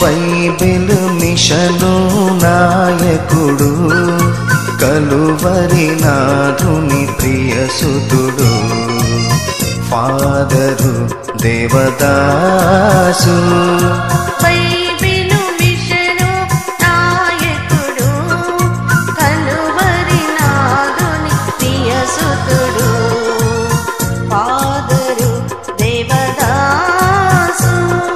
Bible mission నాయకుడు Calvary నాథుని ప్రియసుతుడు ఫాదరు దేవదాసు బైబిలు మిషను నాయకుడు కలువరి నాదుని ప్రియసుతుడు ఫాదరు దేవదాసు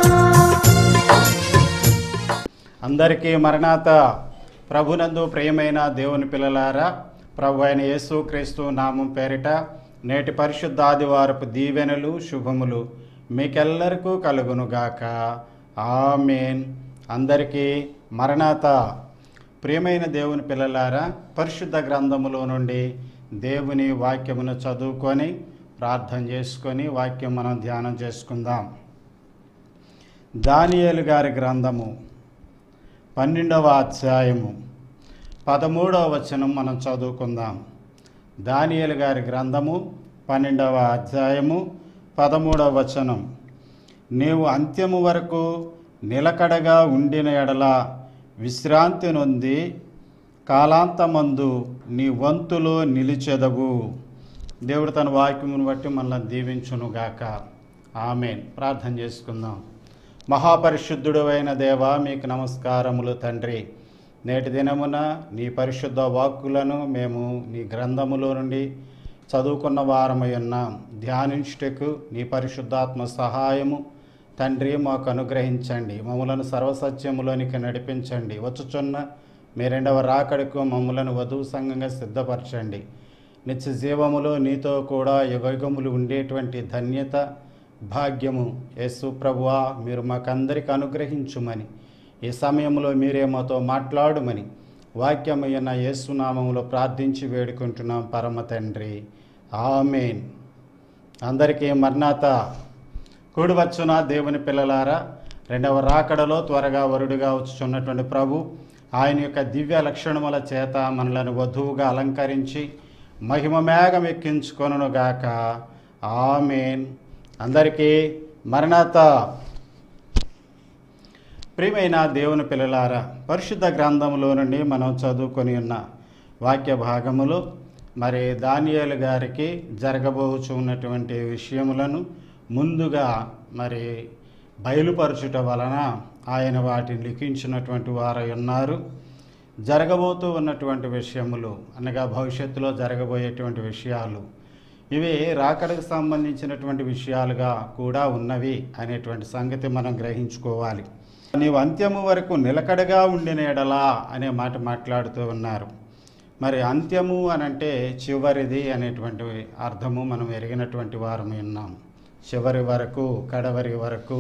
అందరికీ మరణాత ప్రభునందు ప్రియమైన దేవుని పిల్లలారా ప్రభు అయిన యేసు క్రీస్తు నామం పేరిట నేటి పరిశుద్ధ ఆదివారపు దీవెనలు శుభములు మీకెల్లరికూ కలుగునుగాక ఆమెన్ అందరికీ మరణాత ప్రియమైన దేవుని పిల్లలారా పరిశుద్ధ గ్రంథములో నుండి దేవుని వాక్యమును చదువుకొని ప్రార్థన చేసుకొని వాక్యం మనం ధ్యానం చేసుకుందాం దానియేలు గారి గ్రంథము పన్నెండవ అధ్యాయము పదమూడవ వచనం మనం చదువుకుందాం దానియేలు గారి గ్రంథము పన్నెండవ అధ్యాయము పదమూడవ వచనం నీవు అంత్యము వరకు నిలకడగా ఉండిన ఎడల విశ్రాంతి నొంది కాలాంతమందు నీ వంతులో నిలిచెదవు దేవుడు తన వాక్యమును బట్టి మనల్ని దీవించునుగాక ఆమెన్ ప్రార్థన చేసుకుందాం మహాపరిశుద్ధుడు అయిన దేవా మీకు నమస్కారములు తండ్రి నేటి దినమున నీ పరిశుద్ధ వాక్కులను మేము నీ గ్రంథములో నుండి చదువుకున్న వారమై ఉన్నాం ధ్యానించుటకు నీ పరిశుద్ధాత్మ సహాయము తండ్రి మాకు అనుగ్రహించండి మమ్మలను సర్వసత్యములోనికి నడిపించండి వచ్చుచున్న మీ రెండవ రాకడకు మమ్మలను వధువు సంఘంగా సిద్ధపరచండి నిత్య జీవములో నీతో కూడా యుగయుగములు ఉండేటువంటి ధన్యత భాగ్యము యేసు ప్రభువా మీరు మాకందరికి అనుగ్రహించుమని ఈ సమయంలో మీరే మాతో మాట్లాడుమని వాక్యమైన యేసునామంలో ప్రార్థించి వేడుకుంటున్నాం పరమ తండ్రి ఆమెన్ అందరికీ మర్నాత కూడివచ్చున దేవుని పిల్లలారా రెండవ రాకడలో త్వరగా వరుడుగా వచ్చుచున్నటువంటి ప్రభు ఆయన యొక్క దివ్య లక్షణముల చేత మనలను వధువుగా అలంకరించి మహిమ మేఘం ఎక్కించుకొనుగాక ఆమెన్ అందరికీ మరణాత ప్రియమైన దేవుని పిల్లలారా పరిశుద్ధ గ్రంథములో నుండి మనం చదువుకొని ఉన్న వాక్య భాగములు మరి దానియేలు గారికి జరగబోచు ఉన్నటువంటి విషయములను ముందుగా మరి బయలుపరచుట వలన ఆయన వాటిని లిఖించినటువంటి వారై ఉన్నారు జరగబోతూ ఉన్నటువంటి విషయములు అనగా భవిష్యత్తులో జరగబోయేటువంటి విషయాలు ఇవి రాకడకు సంబంధించినటువంటి విషయాలుగా కూడా ఉన్నవి అనేటువంటి సంగతి మనం గ్రహించుకోవాలి నీవు అంత్యము వరకు నిలకడగా ఉండిన ఎడలా అనే మాట మాట్లాడుతూ ఉన్నారు మరి అంత్యము అనంటే చివరిది అనేటువంటి అర్థము మనం ఎరిగినటువంటి వారమై ఉన్నాం చివరి వరకు కడవరి వరకు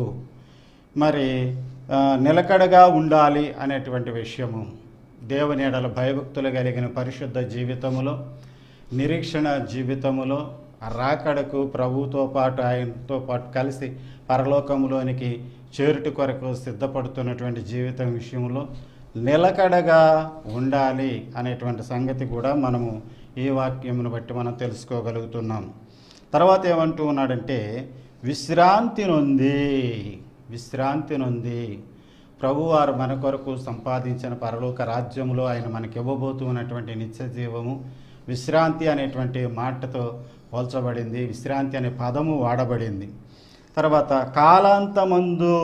మరి ఆ, నిలకడగా ఉండాలి అనేటువంటి విషయము దేవుని ఎడల భయభక్తులు కలిగిన పరిశుద్ధ జీవితములో నిరీక్షణ జీవితములో రాకడకు ప్రభుతో పాటు ఆయనతో పాటు కలిసి పరలోకములోనికి చేరుట కొరకు సిద్ధపడుతున్నటువంటి జీవితం విషయంలో నిలకడగా ఉండాలి అనేటువంటి సంగతి కూడా మనము ఈ వాక్యమును బట్టి మనం తెలుసుకోగలుగుతున్నాం తర్వాత ఏమంటూ ఉన్నాడంటే విశ్రాంతి నొంది విశ్రాంతి నొంది ప్రభువారు మన కొరకు సంపాదించిన పరలోక రాజ్యంలో ఆయన మనకి ఇవ్వబోతూ ఉన్నటువంటి నిత్య జీవము విశ్రాంతి అనేటువంటి మాటతో పోల్చబడింది విశ్రాంతి అనే పదము వాడబడింది తర్వాత కాలాంతమందు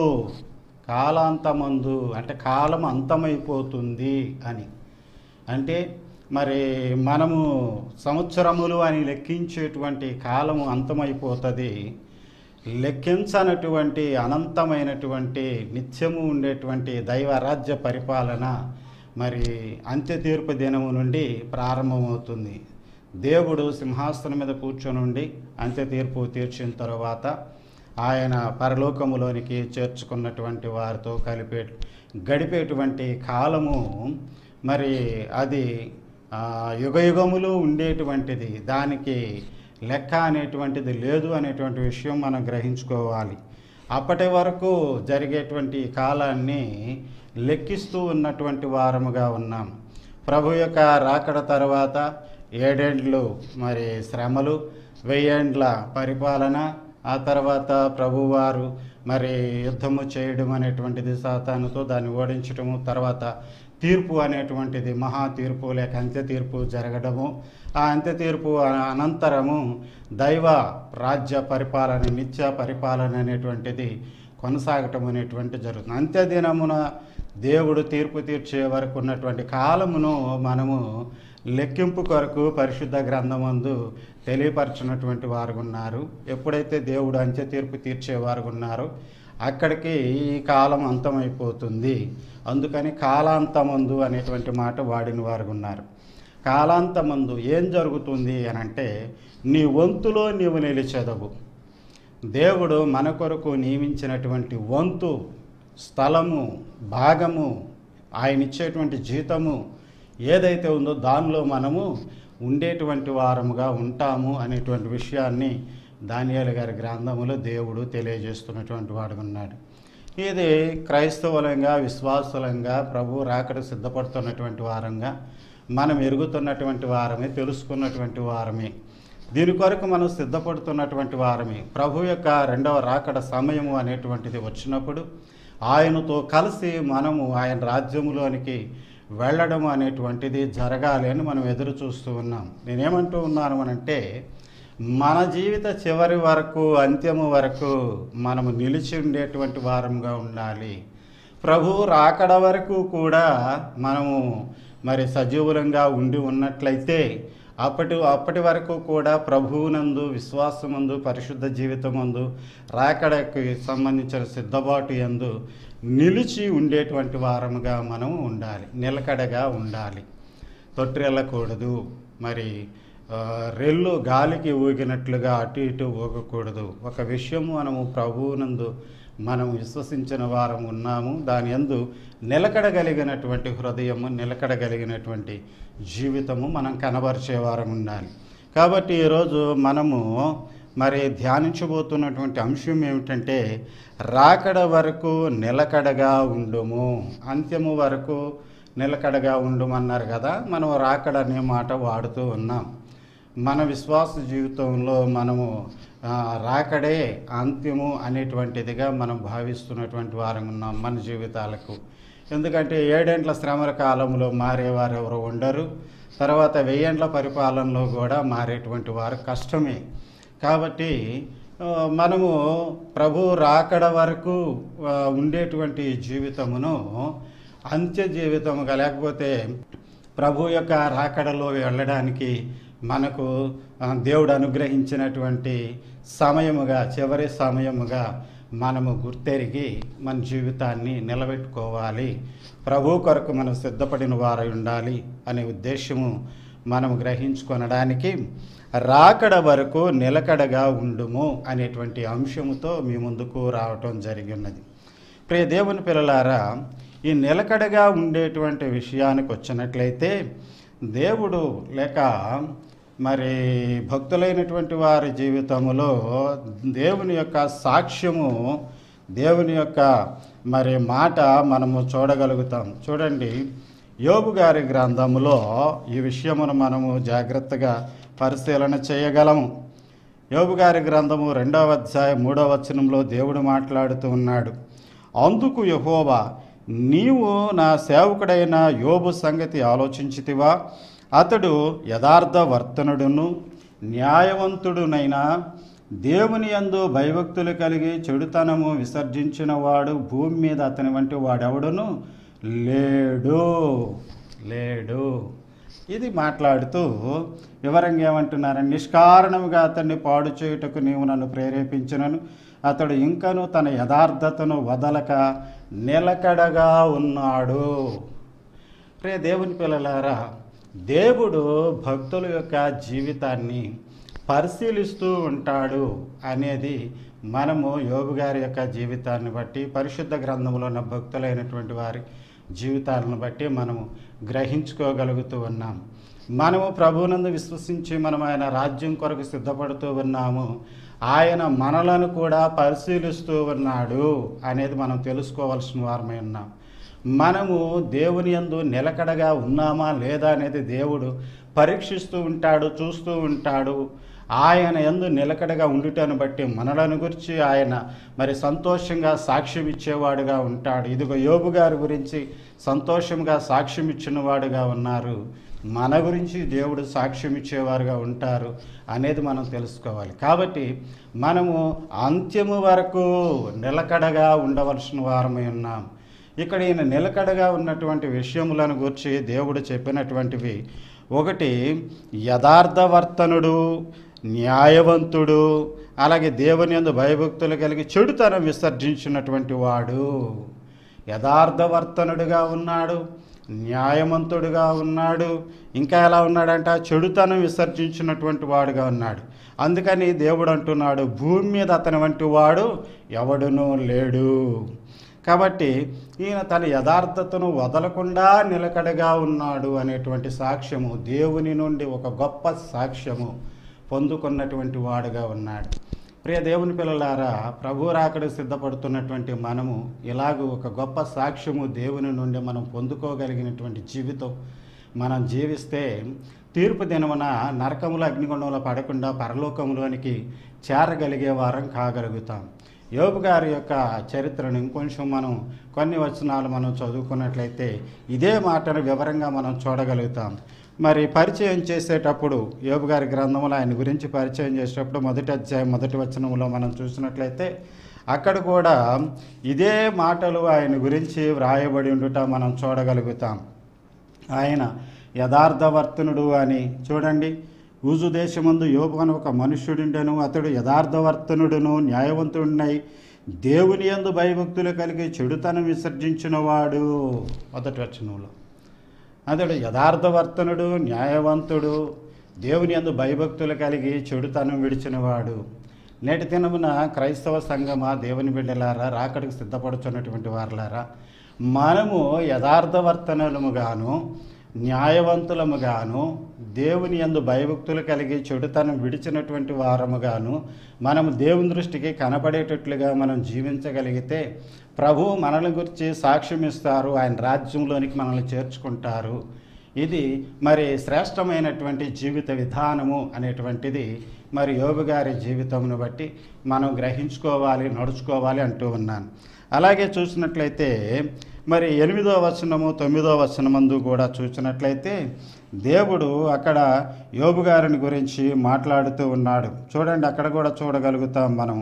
కాలాంతమందు అంటే కాలం అంతమైపోతుంది అని అంటే మరి మనము సంవత్సరములు అని లెక్కించేటువంటి కాలము అంతమైపోతుంది లెక్కించనటువంటి అనంతమైనటువంటి నిత్యము ఉండేటువంటి దైవరాజ్య పరిపాలన మరి అంత్య తీర్పు దినము నుండి ప్రారంభమవుతుంది దేవుడు సింహాసనం మీద కూర్చొని ఉండి అంత్య తీర్పు తీర్చిన తరువాత ఆయన పరలోకములోనికి చేర్చుకున్నటువంటి వారితో కలిపే గడిపేటువంటి కాలము మరి అది ఆ, యుగయుగములు ఉండేటువంటిది దానికి లెక్క అనేటువంటిది లేదు అనేటువంటి విషయం మనం గ్రహించుకోవాలి అప్పటి వరకు జరిగేటువంటి కాలాన్ని లెక్కిస్తూ ఉన్నటువంటి వారముగా ఉన్నాం ప్రభు యొక్క రాకడ తర్వాత ఏడేండ్లు మరి శ్రమలు వెయ్యేండ్ల పరిపాలన ఆ తర్వాత ప్రభువారు మరి యుద్ధము చేయడం అనేటువంటిది సాతానుతో దాన్ని ఓడించడము తర్వాత తీర్పు అనేటువంటిది మహా తీర్పు లేక అంత్య తీర్పు జరగడము ఆ అంత్య తీర్పు అ- అనంతరము దైవ రాజ్య పరిపాలన నిత్య పరిపాలన అనేటువంటిది కొనసాగటం అనేటువంటి జరుగుతుంది అంత్యదినమున దేవుడు తీర్పు తీర్చే వరకు ఉన్నటువంటి కాలమును మనము లెక్కింపు కొరకు పరిశుద్ధ గ్రంథమందు తెలియపరచినటువంటి వారు ఉన్నారు ఎప్పుడైతే దేవుడు అంత్య తీర్పు తీర్చేవారు ఉన్నారో అక్కడికి ఈ కాలం అంతమైపోతుంది అందుకని కాలాంతమందు అనేటువంటి మాట వాడిన వారు ఉన్నారు కాలాంతమందు ఏం జరుగుతుంది అని అంటే నీ వంతులో నీవు నిలిచెదవు దేవుడు మన కొరకు నియమించినటువంటి వంతు స్థలము భాగము ఆయన ఇచ్చేటువంటి జీతము ఏదైతే ఉందో దానిలో మనము ఉండేటువంటి వారముగా ఉంటాము అనేటువంటి విషయాన్ని దానియాల గారి గ్రంథములో దేవుడు తెలియజేస్తున్నటువంటి వాడు ఉన్నాడు ఇది క్రైస్తవులంగా విశ్వాసులంగా ప్రభు రాకడ సిద్ధపడుతున్నటువంటి వారంగా మనం ఎరుగుతున్నటువంటి వారమే తెలుసుకున్నటువంటి వారమే దీని కొరకు మనం సిద్ధపడుతున్నటువంటి వారమే ప్రభు యొక్క రెండవ రాకడ సమయము అనేటువంటిది వచ్చినప్పుడు ఆయనతో కలిసి మనము ఆయన రాజ్యములోనికి వెళ్ళడం అనేటువంటిది జరగాలి అని మనం ఎదురు చూస్తూ ఉన్నాం నేనేమంటూ ఉన్నాను అనంటే మన జీవిత చివరి వరకు అంత్యము వరకు మనము నిలిచి ఉండేటువంటి వారంగా ఉండాలి ప్రభు రాకడ వరకు కూడా మనము మరి సజీవులంగా ఉండి ఉన్నట్లయితే అప్పటి అప్పటి వరకు కూడా ప్రభువునందు విశ్వాసమందు పరిశుద్ధ జీవితమందు రాకడకి సంబంధించిన సిద్ధబాటు యందు నిలిచి ఉండేటువంటి వారముగా మనం ఉండాలి నిలకడగా ఉండాలి తొట్టిల్లకూడదు మరి ఆ, రెల్లు గాలికి ఊగినట్లుగా అటు ఇటు ఊగకూడదు ఒక విషయము మనము ప్రభువునందు మనం విశ్వసించిన వారం ఉన్నాము దాని యందు నిలకడగలిగినటువంటి హృదయము నిలకడగలిగినటువంటి జీవితము మనం కనబరిచే వారం ఉండాలి కాబట్టి ఈరోజు మనము మరి ధ్యానించబోతున్నటువంటి అంశం ఏమిటంటే రాకడ వరకు నిలకడగా ఉండుము అంత్యము వరకు నిలకడగా ఉండుమన్నారు కదా మనం రాకడ అనే మాట వాడుతూ ఉన్నాం మన విశ్వాస జీవితంలో మనము ఆ, రాకడే అంత్యము అనేటువంటిదిగా మనం భావిస్తున్నటువంటి వారం ఉన్నాం మన జీవితాలకు ఎందుకంటే ఏడేండ్ల శ్రమల కాలంలో మారేవారు ఎవరు ఉండరు తర్వాత వెయ్యేండ్ల పరిపాలనలో కూడా మారేటువంటి వారు కష్టమే కాబట్టి ఆ, మనము ప్రభు రాకడ వరకు ఆ, ఉండేటువంటి జీవితమును అంత్య జీవితముగా లేకపోతే ప్రభు యొక్క రాకడలో వెళ్ళడానికి మనకు ఆ, దేవుడు అనుగ్రహించినటువంటి సమయముగా చివరి సమయముగా మనము గుర్తెరిగి మన జీవితాన్ని నిలబెట్టుకోవాలి ప్రభు కొరకు మనం సిద్ధపడిన వారై ఉండాలి అనే ఉద్దేశము మనం గ్రహించుకొనడానికి రాకడ వరకు నిలకడగా ఉండుము అనేటువంటి అంశముతో మీ ముందుకు రావటం జరిగినది ప్రియ దేవుని పిల్లలారా ఈ నిలకడగా ఉండేటువంటి విషయానికి వచ్చినట్లయితే దేవుడు లేక మరి భక్తులైనటువంటి వారి జీవితంలో దేవుని యొక్క సాక్ష్యము దేవుని యొక్క మరి మాట మనము చూడగలుగుతాం చూడండి యోబు గారి గ్రంథములో ఈ విషయమును మనము జాగ్రత్తగా పరిశీలన చేయగలము యోబు గారి గ్రంథము రెండవ అధ్యాయం మూడవ వచనంలో దేవుడు మాట్లాడుతూ ఉన్నాడు అందుకు యహోవా నీవు నా సేవకుడైన యోబు సంగతి ఆలోచించితివా అతడు యథార్థ వర్తనుడును న్యాయవంతుడునైనా దేవుని యందు భయభక్తులు కలిగి చెడుతనము విసర్జించిన వాడు భూమి మీద అతని వంటి వాడెవడును లేడు లేడు ఇది మాట్లాడుతూ వివరంగా ఏమంటున్నారని నిష్కారణముగా అతన్ని పాడు చేయుటకు నీవు నన్ను ప్రేరేపించినను అతడు ఇంకను తన యథార్థతను వదలక నిలకడగా ఉన్నాడు ప్రియ దేవుని పిల్లలారా దేవుడు భక్తుల యొక్క జీవితాన్ని పరిశీలిస్తూ ఉంటాడు అనేది మనము యోగు గారి యొక్క జీవితాన్ని బట్టి పరిశుద్ధ గ్రంథంలో ఉన్న భక్తులైనటువంటి వారి జీవితాలను బట్టి మనము గ్రహించుకోగలుగుతూ ఉన్నాం మనము ప్రభువునందు విశ్వసించి మనం ఆయన రాజ్యం కొరకు సిద్ధపడుతూ ఉన్నాము ఆయన మనలను కూడా పరిశీలిస్తూ ఉన్నాడు అనేది మనం తెలుసుకోవాల్సిన వారమై ఉన్నాం మనము దేవుని యందు నిలకడగా ఉన్నామా లేదా అనేది దేవుడు పరీక్షిస్తూ ఉంటాడు చూస్తూ ఉంటాడు ఆయన ఎందు నిలకడగా ఉండుటను బట్టి మనలను గురించి ఆయన మరి సంతోషంగా సాక్ష్యం ఇచ్చేవాడుగా ఉంటాడు ఇదిగో యోబు గారి గురించి సంతోషంగా సాక్ష్యం ఇచ్చిన వాడుగా ఉన్నారు మన గురించి దేవుడు సాక్ష్యం ఇచ్చేవారుగా ఉంటారు అనేది మనం తెలుసుకోవాలి కాబట్టి మనము అంత్యము వరకు నిలకడగా ఉండవలసిన వారమై ఉన్నాం ఇక్కడ ఈయన నిలకడగా ఉన్నటువంటి విషయములను గురించి దేవుడు చెప్పినటువంటివి ఒకటి యథార్థవర్తనుడు న్యాయవంతుడు అలాగే దేవుని యందు భయభక్తులు కలిగి చెడుతనం విసర్జించినటువంటి వాడు యథార్థవర్తనుడిగా ఉన్నాడు న్యాయవంతుడుగా ఉన్నాడు ఇంకా ఎలా ఉన్నాడంట చెడుతనం విసర్జించినటువంటి వాడుగా ఉన్నాడు అందుకని దేవుడు అంటున్నాడు భూమి మీద అతని వంటి వాడు ఎవడునూ లేడు కాబట్టి ఈయన తన యథార్థతను వదలకుండా నిలకడగా ఉన్నాడు అనేటువంటి సాక్ష్యము దేవుని నుండి ఒక గొప్ప సాక్ష్యము పొందుకున్నటువంటి వాడుగా ఉన్నాడు ప్రియ దేవుని పిల్లలారా ప్రభు రాకడ సిద్ధపడుతున్నటువంటి మనము ఇలాగూ ఒక గొప్ప సాక్ష్యము దేవుని నుండి మనం పొందుకోగలిగినటువంటి జీవితం మనం జీవిస్తే తీర్పు దినమున నరకముల అగ్నిగుండంలో పడకుండా పరలోకములోనికి చేరగలిగే వారం కాగలుగుతాం యోబు గారి యొక్క చరిత్రను ఇంకొంచెం మనం కొన్ని వచనాలు మనం చదువుకున్నట్లయితే ఇదే మాటను వివరంగా మనం చూడగలుగుతాం మరి పరిచయం చేసేటప్పుడు యోబు గారి గ్రంథంలో ఆయన గురించి పరిచయం చేసేటప్పుడు మొదటి అధ్యాయం మొదటి వచనంలో మనం చూసినట్లయితే అక్కడ కూడా ఇదే మాటలు ఆయన గురించి వ్రాయబడి ఉండుట మనం చూడగలుగుతాం ఆయన యథార్థవర్తనుడు అని చూడండి ఊజు దేశమందు యోబు అని ఒక మనుష్యుడుండెను అతడు యథార్థవర్తనుడును న్యాయవంతుడినై దేవుని యందు భయభక్తులు కలిగి చెడుతనం విసర్జించినవాడు మొదటి వచనంలో అతడు యథార్థవర్తనుడు న్యాయవంతుడు దేవుని యందు భయభక్తులు కలిగి చెడుతనం విడిచినవాడు నేటి దినమున క్రైస్తవ సంఘమా దేవుని బిడ్డలారా రాకడికి సిద్ధపడుతున్నటువంటి వారులారా మనము యథార్థవర్తనముగాను న్యాయవంతులముగాను దేవుని యందు భయభక్తులు కలిగి చెడుతనం విడిచినటువంటి వారముగాను మనము దేవుని దృష్టికి కనపడేటట్లుగా మనం జీవించగలిగితే ప్రభు మనల్ని గురించి సాక్ష్యం ఇస్తారు ఆయన రాజ్యంలోనికి మనల్ని చేర్చుకుంటారు ఇది మరి శ్రేష్టమైనటువంటి జీవిత విధానము అనేటువంటిది మరి యోగు గారి జీవితమును బట్టి మనం గ్రహించుకోవాలి నడుచుకోవాలి అంటూ ఉన్నాను అలాగే చూసినట్లయితే మరి ఎనిమిదో వచనము తొమ్మిదో వచనమందు కూడా చూసినట్లయితే దేవుడు అక్కడ యోబు గారిని గురించి మాట్లాడుతూ ఉన్నాడు చూడండి అక్కడ కూడా చూడగలుగుతాం మనం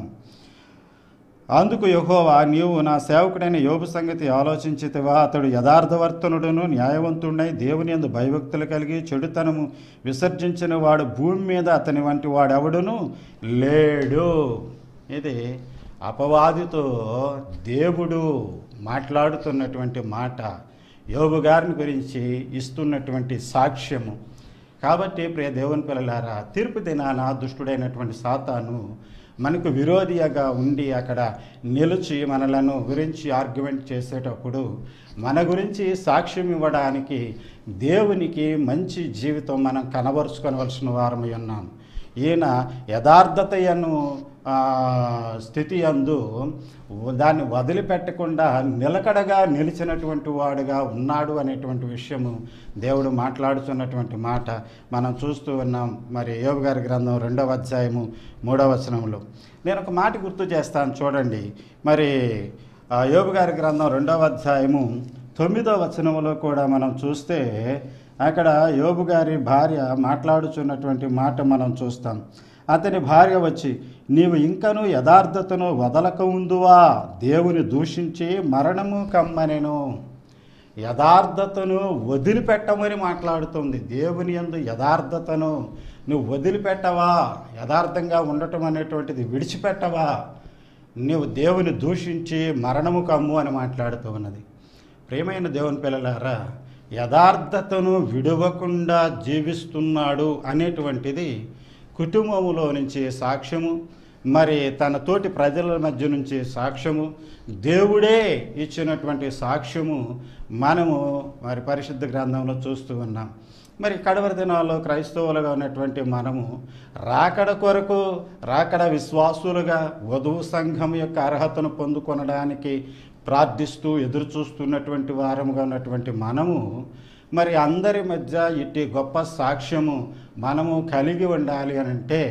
అందుకు యెహోవా నీవు నా సేవకుడైన యోబు సంగతి ఆలోచించితివా అతడు యథార్థవర్తనుడును న్యాయవంతుడై దేవుని యందు భయభక్తులు కలిగి చెడుతనము విసర్జించిన వాడు భూమి మీద అతని వంటి వాడెవడును లేడు ఇది అపవాదితో దేవుడు మాట్లాడుతున్నటువంటి మాట యోబు గారిని గురించి ఇస్తున్నటువంటి సాక్ష్యము కాబట్టి ప్రియ దేవుని పిల్లలారా తీర్పు దినాన దుష్టుడైనటువంటి సాతాను మనకు విరోధిగా ఉండి అక్కడ నిలిచి మనలను గురించి ఆర్గ్యుమెంట్ చేసేటప్పుడు మన గురించి సాక్ష్యం ఇవ్వడానికి దేవునికి మంచి జీవితం మనం కనబరుచుకోవలసిన వారమై ఉన్నాం ఈయన యథార్థతయను ఆ, స్థితి అందు దాన్ని వదిలిపెట్టకుండా నిలకడగా నిలిచినటువంటి వాడుగా ఉన్నాడు అనేటువంటి విషయము దేవుడు మాట్లాడుతున్నటువంటి మాట మనం చూస్తూ ఉన్నాం మరి యోబు గారి గ్రంథం రెండవ అధ్యాయము మూడవ వచనంలో నేను ఒక మాట గుర్తు చేస్తాను చూడండి మరి ఆ, యోబు గారి గ్రంథం రెండవ అధ్యాయము తొమ్మిదో వచనంలో కూడా మనం చూస్తే అక్కడ యోబు గారి భార్య మాట్లాడుచున్నటువంటి మాట మనం చూస్తాం అతని భార్య వచ్చి నీవు ఇంకను యథార్థతను వదలక ఉందువా దేవుని దూషించి మరణము కమ్మనెను యథార్థతను వదిలిపెట్టమని మాట్లాడుతుంది దేవుని యందు యథార్థతను నువ్వు వదిలిపెట్టవా యథార్థంగా ఉండటం అనేటువంటిది విడిచిపెట్టవా నువ్వు దేవుని దూషించి మరణము కమ్ము అని మాట్లాడుతూ ఉన్నది ప్రియమైన దేవుని పిల్లలారా యథార్థతను విడవకుండా జీవిస్తున్నాడు అనేటువంటిది కుటుంబములో నుంచి సాక్ష్యము మరి తన తోటి ప్రజల మధ్య నుంచి సాక్ష్యము దేవుడే ఇచ్చినటువంటి సాక్ష్యము మనము మరి పరిశుద్ధ గ్రంథంలో చూస్తూ ఉన్నాం మరి కడవరి దినాల్లో క్రైస్తవులుగా ఉన్నటువంటి మనము రాకడ కొరకు రాకడ విశ్వాసులుగా వధువు సంఘం యొక్క అర్హతను పొందుకొనడానికి ప్రార్థిస్తూ ఎదురు చూస్తున్నటువంటి వారముగా ఉన్నటువంటి మనము మరి అందరి మధ్య ఇట్టి గొప్ప సాక్ష్యము మనము కలిగి ఉండాలి అని అంటే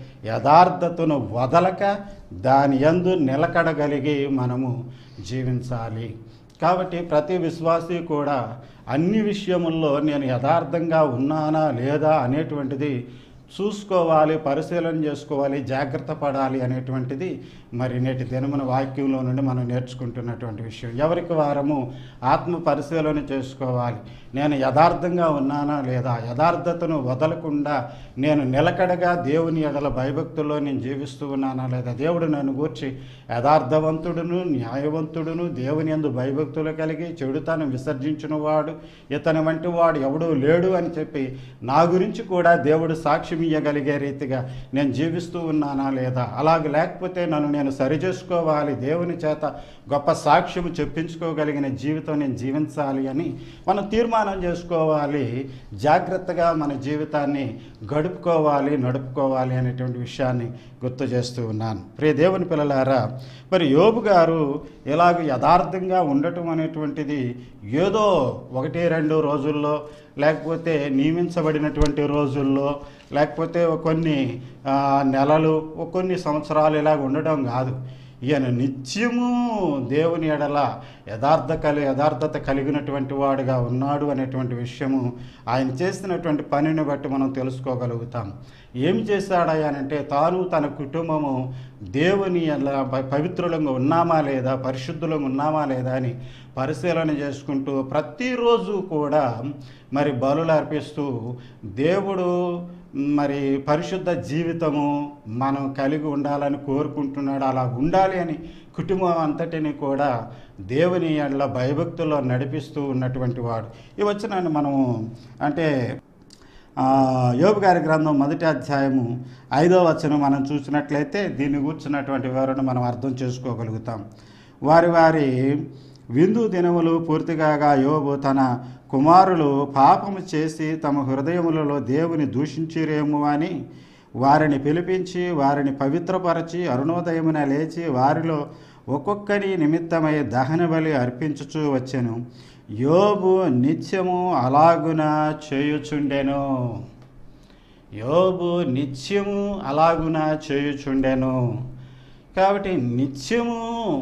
యథార్థతను వదలక దాని యందు నిలకడగలిగి మనము జీవించాలి కాబట్టి ప్రతి విశ్వాసి కూడా అన్ని విషయముల్లో నేను యథార్థంగా ఉన్నానా లేదా అనేటువంటిది చూసుకోవాలి పరిశీలన చేసుకోవాలి జాగ్రత్త పడాలి అనేటువంటిది మరి నేటి దినమున వాక్యంలో నుండి మనం నేర్చుకుంటున్నటువంటి విషయం ఎవరికి వారము ఆత్మ పరిశీలన చేసుకోవాలి నేను యథార్థంగా ఉన్నానా లేదా యథార్థతను వదలకుండా నేను నిలకడగా దేవుని ఎడల భయభక్తుల్లో నేను జీవిస్తూ ఉన్నానా లేదా దేవుడు నన్ను గూర్చి యథార్థవంతుడును న్యాయవంతుడును దేవుని యందు భయభక్తులు కలిగి చెడుతనం విసర్జించిన వాడు ఇతని వంటి వాడు ఎవడూ లేడు అని చెప్పి నా గురించి కూడా దేవుడు సాక్ష్యం ఇయ్యగలిగే రీతిగా నేను జీవిస్తూ ఉన్నానా లేదా అలాగ లేకపోతే నన్ను నేను సరిచేసుకోవాలి దేవుని చేత గొప్ప సాక్ష్యం చెప్పించుకోగలిగిన జీవితం నేను జీవించాలి అని మనం తీర్మానం చేసుకోవాలి జాగ్రత్తగా మన జీవితాన్ని గడుపుకోవాలి నడుపుకోవాలి అనేటువంటి విషయాన్ని గుర్తు చేస్తూ ఉన్నాను ప్రియ దేవుని పిల్లలారా మరి యోబు గారు ఇలాగ యథార్థంగా ఉండటం అనేటువంటిది ఏదో ఒకటి రెండు రోజుల్లో లేకపోతే నియమించబడినటువంటి రోజుల్లో లేకపోతే కొన్ని ఆ, నెలలు కొన్ని సంవత్సరాలు ఇలాగ ఉండడం కాదు ఈయన నిత్యము దేవుని ఎడల యథార్థ కలి యథార్థత కలిగినటువంటి వాడుగా ఉన్నాడు అనేటువంటి విషయము ఆయన చేసినటువంటి పనిని బట్టి మనం తెలుసుకోగలుగుతాం ఏమి చేశాడయ్యా అంటే తాను తన కుటుంబము దేవుని ఎడల ప- పవిత్రులంగా ఉన్నామా లేదా పరిశుద్ధులంగా ఉన్నామా లేదా అని పరిశీలన చేసుకుంటూ ప్రతిరోజు కూడా మరి బలులు అర్పిస్తూ దేవుడు మరి పరిశుద్ధ జీవితము మనం కలిగి ఉండాలని కోరుకుంటున్నాడు అలా ఉండాలి అని కుటుంబం అంతటిని కూడా దేవుని ఎడల భయభక్తుల్లో నడిపిస్తూ ఉన్నటువంటి వాడు ఈ వచ్చినాన్ని మనము అంటే ఆ, యోబు గారి గ్రంథం మొదటి అధ్యాయము ఐదో వచనం మనం చూసినట్లయితే దీన్ని కూర్చున్నటువంటి వివరణ మనం అర్థం చేసుకోగలుగుతాం వారి వారి విందు దినములు పూర్తిగాగా యోబు తన కుమారులు పాపము చేసి తమ హృదయములలో దేవుని దూషించిరేమో అని వారిని పిలిపించి వారిని పవిత్రపరచి అరుణోదయమున లేచి వారిలో ఒక్కొక్కరి నిమిత్తమై దహన బలి అర్పించుచూ వచ్చెను యోబు నిత్యము అలాగున చేయుచుండెను యోబు నిత్యము అలాగున చేయుచుండెను కాబట్టి నిత్యము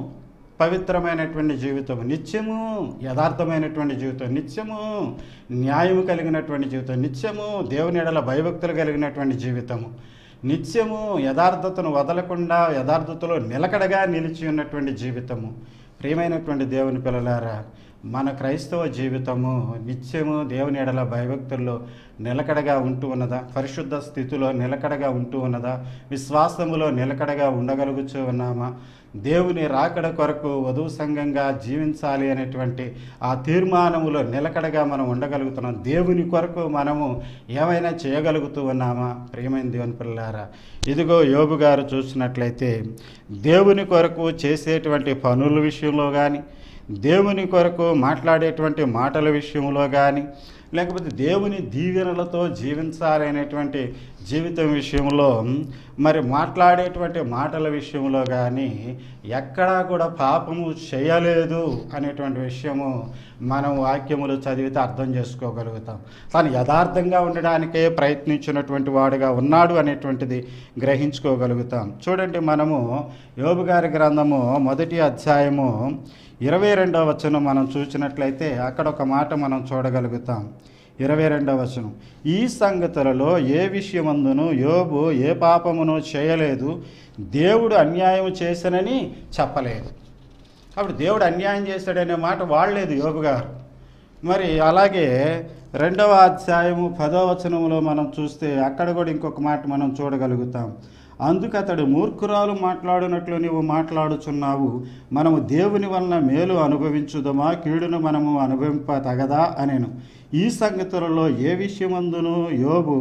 పవిత్రమైనటువంటి జీవితం నిత్యము యథార్థమైనటువంటి జీవితం నిత్యము న్యాయము కలిగినటువంటి జీవితం నిత్యము దేవుని ఎడల భయభక్తులు కలిగినటువంటి జీవితము నిత్యము యథార్థతను వదలకుండా యథార్థతలో నిలకడగా నిలిచి ఉన్నటువంటి జీవితము ప్రియమైనటువంటి దేవుని పిల్లలారా మన క్రైస్తవ జీవితము నిత్యము దేవుని ఎడల భయభక్తుల్లో నిలకడగా ఉంటూ ఉన్నదా పరిశుద్ధ స్థితిలో నిలకడగా ఉంటూ ఉన్నదా విశ్వాసములో నిలకడగా ఉండగలుగుతూ ఉన్నామా దేవుని రాకడ కొరకు వధువు సంఘంగా జీవించాలి అనేటువంటి ఆ తీర్మానములో నిలకడగా మనం ఉండగలుగుతున్నాం దేవుని కొరకు మనము ఏమైనా చేయగలుగుతూ ఉన్నామా ప్రియమైన దేవుని పిల్లారా ఇదిగో యోబు గారు చూసినట్లయితే దేవుని కొరకు చేసేటువంటి పనుల విషయంలో కానీ దేవుని కొరకు మాట్లాడేటువంటి మాటల విషయంలో కానీ లేకపోతే దేవుని దీవెనలతో జీవించాలనేటువంటి జీవితం విషయంలో మరి మాట్లాడేటువంటి మాటల విషయంలో కానీ ఎక్కడా కూడా పాపము చేయలేదు అనేటువంటి విషయము మనం వాక్యములు చదివితే అర్థం చేసుకోగలుగుతాం తను యథార్థంగా ఉండడానికే ప్రయత్నించినటువంటి వాడుగా ఉన్నాడు అనేటువంటిది గ్రహించుకోగలుగుతాం చూడండి మనము యోబు గారి గ్రంథము మొదటి అధ్యాయము ఇరవై రెండవ వచనం మనం చూసినట్లయితే అక్కడ ఒక మాట మనం చూడగలుగుతాం ఇరవై రెండవ వచనం ఈ సంగతులలో ఏ విషయమందును యోబు ఏ పాపమును చేయలేదు దేవుడు అన్యాయం చేశానని చెప్పలేదు అప్పుడు దేవుడు అన్యాయం చేశాడనే మాట వాడలేదు యోబు గారు మరి అలాగే రెండవ అధ్యాయము పదో వచనంలో మనం చూస్తే అక్కడ కూడా ఇంకొక మాట మనం చూడగలుగుతాం అందుకు అతడు మూర్ఖురాలు మాట్లాడినట్లు నీవు మాట్లాడుచున్నావు మనము దేవుని వలన మేలు అనుభవించుదమా కీడును మనము అనుభవింప తగదా అనేను ఈ సంగతులలో ఏ విషయమందును యోబు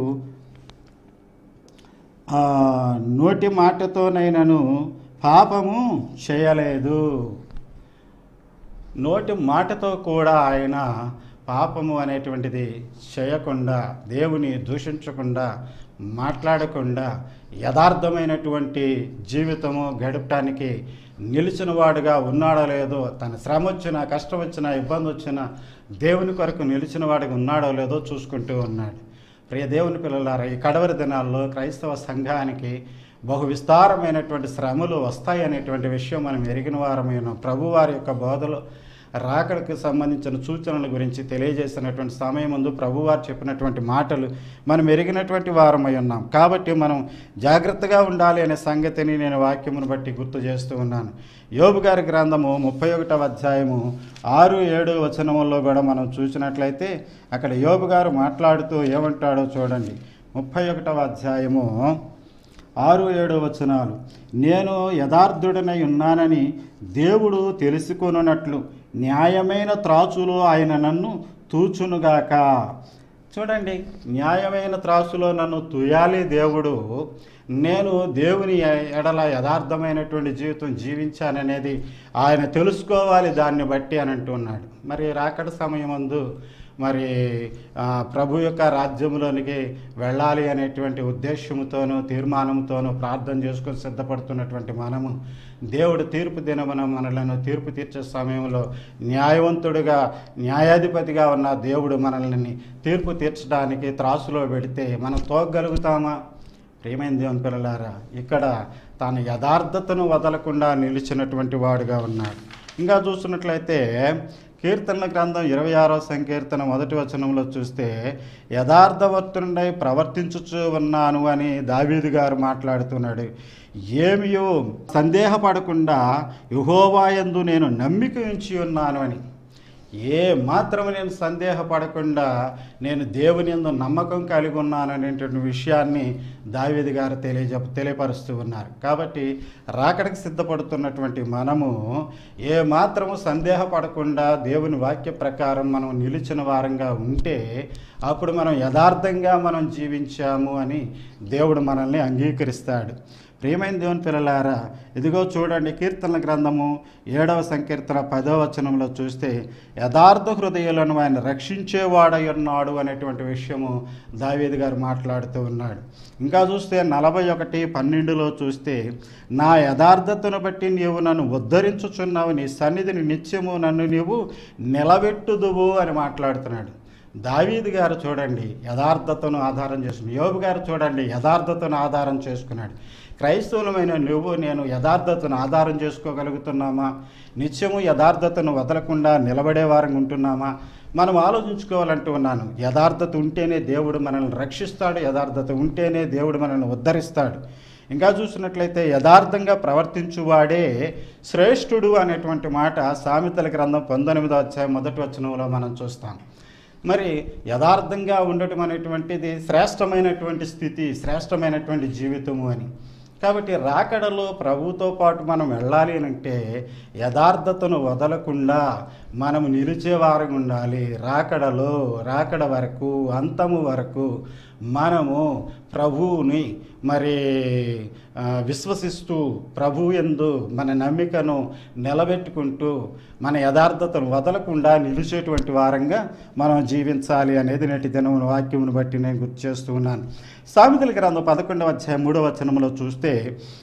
ఆ, నోటి మాటతోనైనను పాపము చేయలేదు నోటి మాటతో కూడా ఆయన పాపము అనేటువంటిది చేయకుండా దేవుని దూషించకుండా మాట్లాడకుండా యథార్థమైనటువంటి జీవితము గడపటానికి నిలిచిన వాడుగా ఉన్నాడో లేదో తన శ్రమ వచ్చినా కష్టం వచ్చినా ఇబ్బంది వచ్చినా దేవుని కొరకు నిలిచిన వాడిగా ఉన్నాడో లేదో చూసుకుంటూ ఉన్నాడు ప్రియ దేవుని పిల్లలారా ఈ కడవరి దినాల్లో క్రైస్తవ సంఘానికి బహు విస్తారమైనటువంటి శ్రమలు వస్తాయి అనేటువంటి విషయం మనం ఎరిగిన వారమైన ప్రభు వారి యొక్క బోధలు రాకడకు సంబంధించిన సూచనల గురించి తెలియజేసినటువంటి సమయం ముందు ప్రభువారు చెప్పినటువంటి మాటలు మనం ఎరిగినటువంటి వారమై ఉన్నాం కాబట్టి మనం జాగ్రత్తగా ఉండాలి అనే సంగతిని నేను వాక్యమును బట్టి గుర్తు చేస్తూ ఉన్నాను యోబు గారి గ్రంథము ముప్పై ఒకటవ అధ్యాయము ఆరు ఏడు వచనముల్లో కూడా మనం చూసినట్లయితే అక్కడ యోబు గారు మాట్లాడుతూ ఏమంటాడో చూడండి ముప్పై ఒకటవ అధ్యాయము ఆరు ఏడు వచనాలు నేను యథార్థుడనై ఉన్నానని దేవుడు తెలుసుకొనున్నట్లు న్యాయమైన త్రాచులో ఆయన నన్ను తూచునుగాక చూడండి న్యాయమైన త్రాసులో నన్ను తుయాలి దేవుడు నేను దేవుని ఎ- ఎడల యథార్థమైనటువంటి జీవితం జీవించాననేది ఆయన తెలుసుకోవాలి దాన్ని బట్టి అని అంటున్నాడు మరి రాకడ సమయమందు మరి ఆ, ప్రభు యొక్క రాజ్యంలోనికి వెళ్ళాలి అనేటువంటి ఉద్దేశంతోనూ తీర్మానంతోనూ ప్రార్థన చేసుకొని సిద్ధపడుతున్నటువంటి మనము దేవుడు తీర్పు దినమున మనలను తీర్పు తీర్చే సమయంలో న్యాయవంతుడిగా న్యాయాధిపతిగా ఉన్న దేవుడు మనల్ని తీర్పు తీర్చడానికి త్రాసులో పెడితే మనం తోగలుగుతామా ప్రియమైన దేవుని పిల్లలారా ఇక్కడ తాను యథార్థతను వదలకుండా నిలిచినటువంటి వాడుగా ఉన్నాడు ఇంకా చూస్తున్నట్లయితే కీర్తనల గ్రంథం ఇరవై ఆరో సంకీర్తన మొదటి వచనంలో చూస్తే యథార్థవర్తుడై ప్రవర్తించుచు ఉన్నాను అని దావీదు గారు మాట్లాడుతున్నాడు ఏమియో సందేహపడకుండా యుహోవాయందు నేను నమ్మిక ఉంచి ఉన్నాను అని ఏ మాత్రం నేను సందేహపడకుండా నేను దేవుని యందు నమ్మకం కలిగి ఉన్నాను అనేటువంటి విషయాన్ని దావీది గారు తెలియజె తెలియపరుస్తూ ఉన్నారు కాబట్టి రాకడికి సిద్ధపడుతున్నటువంటి మనము ఏ మాత్రము సందేహపడకుండా దేవుని వాక్య ప్రకారం మనం నిలిచిన వారంగా ఉంటే అప్పుడు మనం యథార్థంగా మనం జీవించాము అని దేవుడు మనల్ని అంగీకరిస్తాడు ప్రియమైన దేవుని పిల్లలారా ఇదిగో చూడండి కీర్తనల గ్రంథము ఏడవ సంకీర్తన పదవ వచనంలో చూస్తే యథార్థ హృదయాలను ఆయన రక్షించేవాడై ఉన్నాడు అనేటువంటి విషయము దావీదు గారు మాట్లాడుతూ ఉన్నాడు ఇంకా చూస్తే నలభై ఒకటి పన్నెండులో చూస్తే నా యథార్థతను బట్టి నీవు నన్ను ఉద్ధరించుచున్నావు నీ సన్నిధిని నిత్యము నన్ను నీవు నిలబెట్టుదువు అని మాట్లాడుతున్నాడు దావీదు గారు చూడండి యథార్థతను ఆధారం చేసుకుని యోబు గారు చూడండి యథార్థతను ఆధారం చేసుకున్నాడు క్రైస్తవులమైన నువ్వు నేను యథార్థతను ఆధారం చేసుకోగలుగుతున్నామా నిత్యము యథార్థతను వదలకుండా నిలబడే వారంగా ఉంటున్నామా మనం ఆలోచించుకోవాలంటూ ఉన్నాను యథార్థత ఉంటేనే దేవుడు మనల్ని రక్షిస్తాడు యథార్థత ఉంటేనే దేవుడు మనల్ని ఉద్ధరిస్తాడు ఇంకా చూసినట్లయితే యథార్థంగా ప్రవర్తించువాడే శ్రేష్ఠుడు అనేటువంటి మాట సామెతల గ్రంథం పంతొమ్మిదో అధ్యాయం మొదటి వచనంలో మనం చూస్తాం మరి యథార్థంగా ఉండటం అనేటువంటిది శ్రేష్టమైనటువంటి స్థితి శ్రేష్టమైనటువంటి జీవితము అని కాబట్టి రాకడలో ప్రభుతో పాటు మనం వెళ్ళాలి అని అంటే యథార్థతను వదలకుండా మనము నిలిచే వారంగా ఉండాలి రాకడలో రాకడ వరకు అంతము వరకు మనము ప్రభువుని మరి ఆ, విశ్వసిస్తూ ప్రభు ఎందు మన నమ్మికను నిలబెట్టుకుంటూ మన యథార్థతను వదలకుండా నిలిచేటువంటి వారంగా మనం జీవించాలి అనేది నేటి దినం వాక్యమును బట్టి నేను గుర్తు చేస్తూ ఉన్నాను సామెతల గ్రంథం పదకొండవ అధ్యాయం మూడవ వచనంలో చూస్తే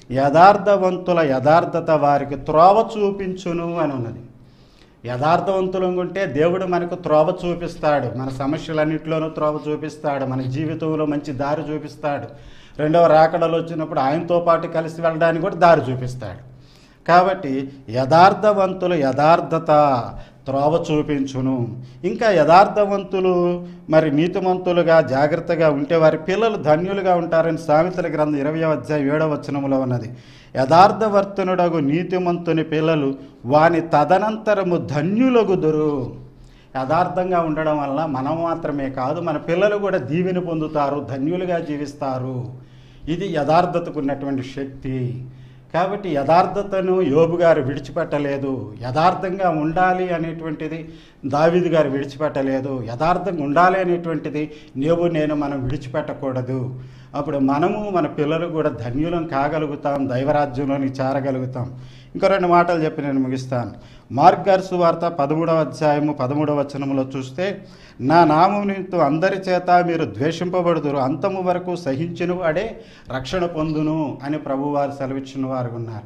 యథార్థవంతుల యథార్థత వారికి త్రోవ చూపించును అని ఉన్నది యథార్థవంతులంగా ఉంటే దేవుడు మనకు త్రోవ చూపిస్తాడు మన సమస్యలన్నింటిలోనూ త్రోవ చూపిస్తాడు మన జీవితంలో మంచి దారి చూపిస్తాడు రెండవ రాకడలు వచ్చినప్పుడు ఆయనతో పాటు కలిసి వెళ్ళడానికి కూడా దారి చూపిస్తాడు కాబట్టి యథార్థవంతులు యథార్థత త్రోవ చూపించును ఇంకా యథార్థవంతులు మరి నీతిమంతులుగా జాగ్రత్తగా ఉంటే వారి పిల్లలు ధన్యులుగా ఉంటారని సామెతల గ్రంథం ఇరవై అధ్యాయం ఏడవ వచనంలో ఉన్నది యథార్థవర్తనుడగు నీతిమంతుని పిల్లలు వాని తదనంతరము ధన్యులగుదురు యథార్థంగా ఉండడం వల్ల మనం మాత్రమే కాదు మన పిల్లలు కూడా దీవెని పొందుతారు ధన్యులుగా జీవిస్తారు ఇది యథార్థతకు ఉన్నటువంటి శక్తి కాబట్టి యథార్థతను యోబు గారు విడిచిపెట్టలేదు యథార్థంగా ఉండాలి అనేటువంటిది దావీదు గారు విడిచిపెట్టలేదు యథార్థంగా ఉండాలి అనేటువంటిది నీవు నేను మనం విడిచిపెట్టకూడదు అప్పుడు మనము మన పిల్లలు కూడా ధన్యులం కాగలుగుతాం దైవరాజ్యంలోని చేరగలుగుతాం ఇంకో రెండు మాటలు చెప్పి నేను ముగిస్తాను మార్గర్సు వార్త పదమూడవ అధ్యాయము పదమూడవ వచనంలో చూస్తే నా నామం నిమిత్తం అందరి చేత మీరు ద్వేషింపబడుదురు అంతము వరకు సహించిన వాడే రక్షణ పొందును అని ప్రభువారు సెలవిచ్చిన వారు ఉన్నారు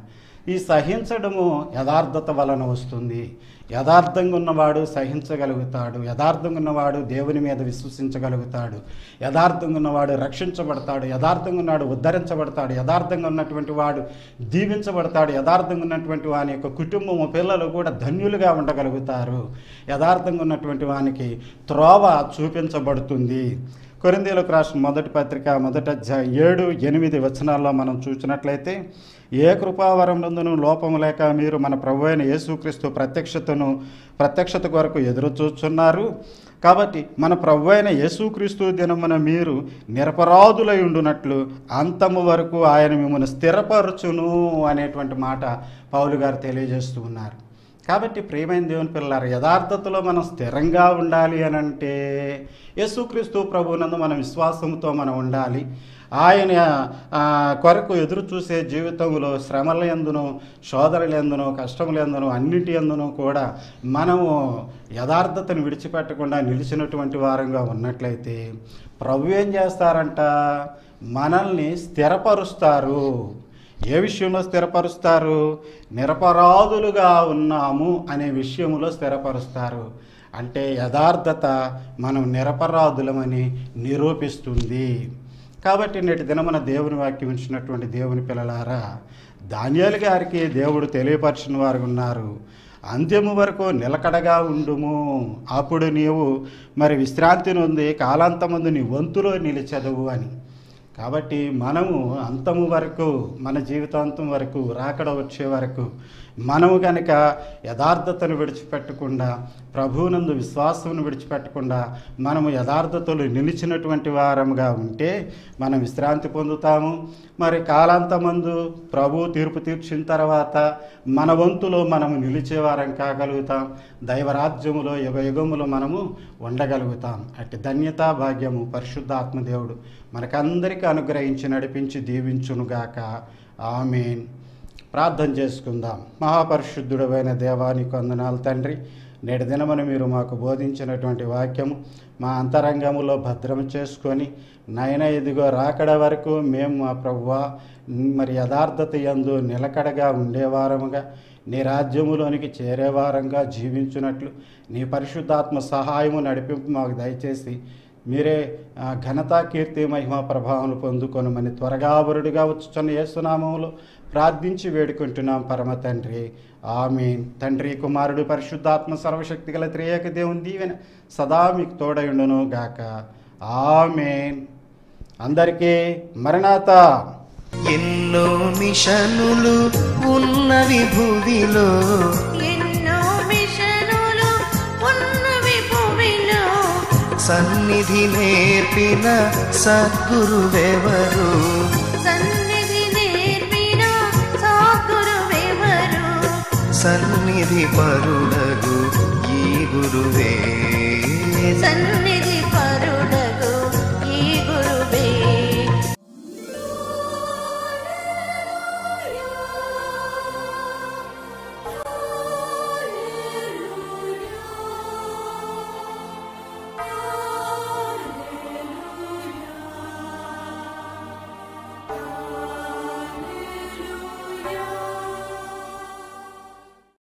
ఈ సహించడము యథార్థత వలన వస్తుంది యథార్థంగా ఉన్నవాడు సహించగలుగుతాడు యథార్థంగా ఉన్నవాడు దేవుని మీద విశ్వసించగలుగుతాడు యథార్థంగా ఉన్నవాడు రక్షించబడతాడు యథార్థంగా ఉన్నాడు ఉద్ధరించబడతాడు యథార్థంగా ఉన్నటువంటి వాడు దీవించబడతాడు యథార్థంగా ఉన్నటువంటి వాని యొక్క కుటుంబము పిల్లలు కూడా ధన్యులుగా ఉండగలుగుతారు యథార్థంగా ఉన్నటువంటి వానికి త్రోవ చూపించబడుతుంది కొరిందీలకు రాసిన మొదటి పత్రిక మొదటి అధ్యాయం ఏడు ఎనిమిది వచనాల్లో మనం చూసినట్లయితే ఏ కృపావరం నందును లోపము లేక మీరు మన ప్రభు అయిన యేసుక్రీస్తు ప్రత్యక్షతను ప్రత్యక్షత కొరకు ఎదురు చూస్తున్నారు కాబట్టి మన ప్రభు అయిన యేసుక్రీస్తు దినమున మీరు నిరపరాధులై ఉండునట్లు అంతము వరకు ఆయన మిమ్మల్ని స్థిరపరచును అనేటువంటి మాట పౌలు గారు తెలియజేస్తూ ఉన్నారు కాబట్టి ప్రియమైన దేవుని పిల్లలారు యథార్థతలో మనం స్థిరంగా ఉండాలి అని అంటే యేసుక్రీస్తు ప్రభునందు మన విశ్వాసంతో మనం ఉండాలి ఆయన ఆ, కొరకు ఎదురు చూసే జీవితంలో శ్రమల ఎందును శోధనల ఎందును కష్టముల ఎందును అన్నిటి ఎందును కూడా మనము యథార్థతను విడిచిపెట్టకుండా నిలిచినటువంటి వారంగా ఉన్నట్లయితే ప్రభు ఏం చేస్తారంట మనల్ని స్థిరపరుస్తారు ఏ విషయంలో స్థిరపరుస్తారు నిరపరాధులుగా ఉన్నాము అనే విషయంలో స్థిరపరుస్తారు అంటే యథార్థత మనం నిరపరాధులమని నిరూపిస్తుంది కాబట్టి నేటి దినమున దేవుని వాక్యం ఉంచినటువంటి దేవుని పిల్లలారా ధాన్యాలు గారికి దేవుడు తెలియపరిచిన వారు ఉన్నారు అంత్యము వరకు నిలకడగా ఉండుము అప్పుడు నీవు మరి విశ్రాంతి నొంది కాలాంతమందు నీ వంతులో నిలిచెదవు అని కాబట్టి మనము అంతము వరకు మన జీవితాంతం వరకు రాకడ వచ్చే వరకు మనము కనుక యథార్థతను విడిచిపెట్టకుండా ప్రభువునందు విశ్వాసమును విడిచిపెట్టకుండా మనము యథార్థతలు నిలిచినటువంటి వారముగా ఉంటే మనం విశ్రాంతి పొందుతాము మరి కాలాంతమందు ప్రభు తీర్పు తీర్చిన తర్వాత మన వంతులో మనము నిలిచేవారం కాగలుగుతాం దైవరాజ్యములో యుగ యుగములో మనము ఉండగలుగుతాం అట్టి ధన్యతా భాగ్యము పరిశుద్ధాత్మదేవుడు మనకందరికీ అనుగ్రహించి నడిపించి దీవించునుగాక ఆమెన్ ప్రార్థన చేసుకుందాం మహాపరిశుద్ధుడమైన దేవానికి వందనాలు తండ్రి నేటి దినమని మీరు మాకు బోధించినటువంటి వాక్యము మా అంతరంగములో భద్రం చేసుకొని నయన ఇదిగో రాకడ వరకు మేము మా ప్రభువా మరి యథార్థత యందు నిలకడగా ఉండేవారముగా నీ రాజ్యములోనికి చేరేవారంగా జీవించున్నట్లు నీ పరిశుద్ధాత్మ సహాయము నడిపింపు మాకు దయచేసి మీరే ఆ, ఘనత కీర్తి మహిమ ప్రభావం పొందుకొనమని త్వరగా బరుడుగా వచ్చుచున్న యేసునామములో ప్రార్థించి వేడుకుంటున్నాం పరమ తండ్రి ఆమెన్ తండ్రి కుమారుడు పరిశుద్ధాత్మ సర్వశక్తి గల త్రియేక దేవుని దీవెన సదా మీకు తోడయుండును గాక ఆమెన్ అందరికీ మరణాత ఎన్నో మిషనులు ఉన్నవి భూమిలో ఎన్నో మిషనులు ఉన్నవి భూమిలో సన్నిధి నేర్పిన సద్గురువెవరు సన్నిధి నేర్పిన సాగురువెవరు సన్నిధి పరుడగు